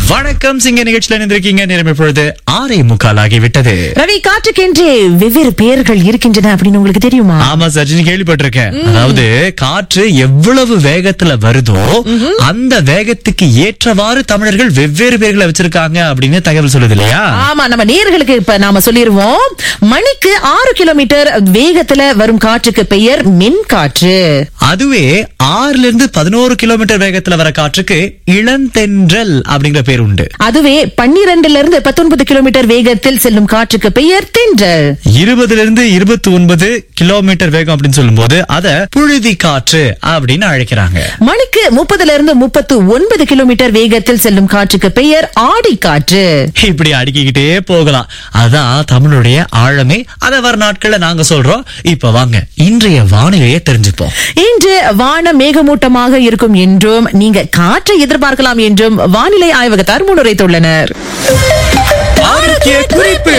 வணக்கம் சிங்க நிகழ்ச்சியில் இணைந்திருக்கீங்க நேரம் இப்பொழுது ஆறே முக்கால் ஆகிவிட்டது ரவி காற்றுக்கென்றே வெவ்வேறு பெயர்கள் இருக்கின்றன அப்படின்னு உங்களுக்கு தெரியுமா ஆமா சஜினி கேள்விப்பட்டிருக்கேன் அதாவது காற்று எவ்வளவு வேகத்துல வருதோ அந்த வேகத்துக்கு ஏற்றவாறு தமிழர்கள் வெவ்வேறு பேர்களை வச்சிருக்காங்க அப்படின்னு தகவல் சொல்லுது இல்லையா ஆமா நம்ம நேர்களுக்கு இப்ப நாம சொல்லிருவோம் மணிக்கு ஆறு கிலோமீட்டர் வேகத்துல வரும் காற்றுக்கு பெயர் மின் காற்று அதுவே ஆறுல இருந்து பதினோரு கிலோமீட்டர் வேகத்துல வர காற்றுக்கு இளந்தென்றல் அப்படிங்கிற பேர் உண்டு அதுவே பன்னிரண்டுல இருந்து பத்தொன்பது கிலோமீட்டர் வேகத்தில் செல்லும் காற்றுக்கு பெயர் தென்றல் இருபதுல இருந்து இருபத்தி ஒன்பது கிலோமீட்டர் வேகம் அப்படின்னு சொல்லும்போது அத புழுதி காற்று அப்படின்னு அழைக்கிறாங்க மணிக்கு முப்பதுல இருந்து முப்பத்து ஒன்பது கிலோமீட்டர் வேகத்தில் செல்லும் காற்றுக்கு பெயர் ஆடி காற்று இப்படி அடுக்கிக்கிட்டே போகலாம் அதான் தமிழுடைய ஆழமே அத வர நாட்கள்ல நாங்க சொல்றோம் இப்ப வாங்க இன்றைய வானிலையை தெரிஞ்சுப்போம் இன்று வானம் மேகமூட்டமாக இருக்கும் என்றும் நீங்க காற்றை எதிர்பார்க்கலாம் என்றும் வானிலை ஆய்வகத்தார் முன்னுரைத்துள்ளனர் ஆரோக்கிய குறிப்பு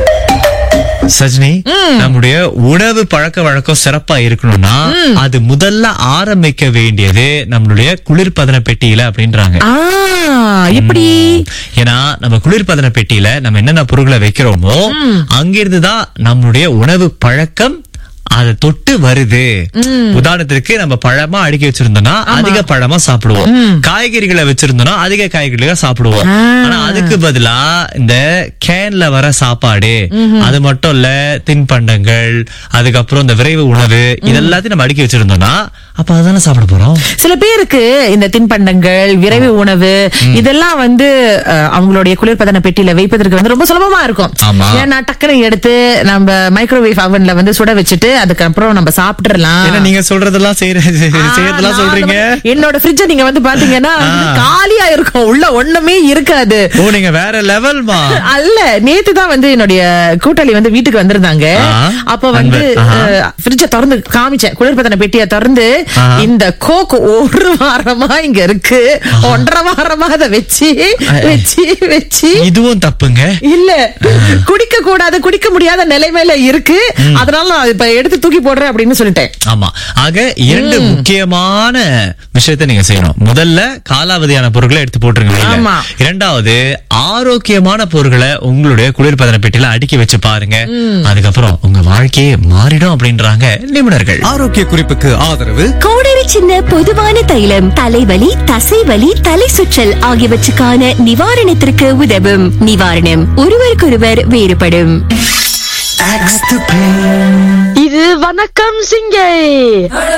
சஜினி நம்முடைய உணவு பழக்க வழக்கம் சிறப்பா இருக்கணும்னா அது முதல்ல ஆரம்பிக்க வேண்டியது நம்மளுடைய குளிர்பதன பெட்டியில அப்படின்றாங்க ஆ எப்படி ஏன்னா நம்ம குளிர்பதன பெட்டியில நம்ம என்னென்ன பொருட்களை வைக்கிறோமோ அங்கிருந்து தான் நம்மளுடைய உணவு பழக்கம் அதை தொட்டு வருது உதாரணத்திற்கு நம்ம பழமா அடுக்கி வச்சிருந்தோம்னா அதிக பழமா சாப்பிடுவோம் காய்கறிகளை வச்சிருந்தோம்னா அதிக காய்கறிகளை சாப்பிடுவோம் ஆ. ஆனா அதுக்கு பதிலா இந்த கேன்ல வர சாப்பாடு அது மட்டும் இல்ல தின்பண்டங்கள் அதுக்கப்புறம் இந்த விரைவு உணவு இதெல்லாத்தையும் நம்ம அடுக்கி வச்சிருந்தோம்னா அப்ப அதானே சாப்பிட போறோம் சில பேருக்கு இந்த தின்பண்டங்கள் விரைவு உணவு இதெல்லாம் வந்து அஹ், அவங்களுடைய குளிர்பதன பெட்டியில வைப்பதற்கு வந்து ரொம்ப சுலபமா இருக்கும் ஆமா. ஏன்னா டக்குனு எடுத்து நம்ம மைக்ரோவேவ் அவன்ல வந்து சுட வச்சுட்டு அதுக்கப்புறம் நம்ம சாப்பிட்டுறலாம் ஏன்னா நீங்க சொல்றதெல்லாம் செய்யற செய்யறதெல்லாம் ஆ, சொல்றீங்க நான் என்னோட ஃப்ரிட்ஜ நீங்க வந்து பாத்தீங்கன்னா காலியா இருக்கும் உள்ள ஒண்ணுமே இருக்காது ஓ நீங்க வேற லெவல்மா அல்ல நேத்து தான் வந்து என்னுடைய கூட்டாளி வந்து வீட்டுக்கு வந்திருந்தாங்க ஆ. அப்ப வந்து அன்பு. ஆஹா. ஃப்ரிட்ஜ திறந்து காமிச்சேன் குளிர்பதன பெட்டிய திறந்து ஆஹா. இந்த கோக் ஒரு வாரமா இங்க இருக்கு ஒன்றரை வாரமா அதை வச்சு வச்சு வச்சு இதுவும் தப்புங்க இல்ல குடிக்க கூடாது குடிக்க முடியாத நிலைமையில இருக்கு அதனால நான் இப்ப எடுத்து தூக்கி போடுறேன் அப்படின்னு சொல்லிட்டேன் ஆமா ஆக இரண்டு முக்கியமான விஷயத்தை நீங்க செய்யணும் முதல்ல காலாவதியான பொருட்களை எடுத்து போட்டுருங்க வெளியில. ஆமா. இரண்டாவது ஆரோக்கியமான பொருட்களை உங்களுடைய குளிர்பதன பெட்டியில அடுக்கி வச்சு பாருங்க அதுக்கப்புறம் உங்க வாழ்க்கையே மாறிடும் அப்படின்றாங்க நிபுணர்கள் ஆரோக்கிய குறிப்புக்கு ஆதரவு கோடரி சின்ன பொதுவான தைலம் தலைவலி தசைவலி தலை சுற்றல் ஆகியவற்றுக்கான நிவாரணத்திற்கு உதவும் நிவாரணம் ஒருவருக்கொருவர் வேறுபடும் இது வணக்கம் சிங்கை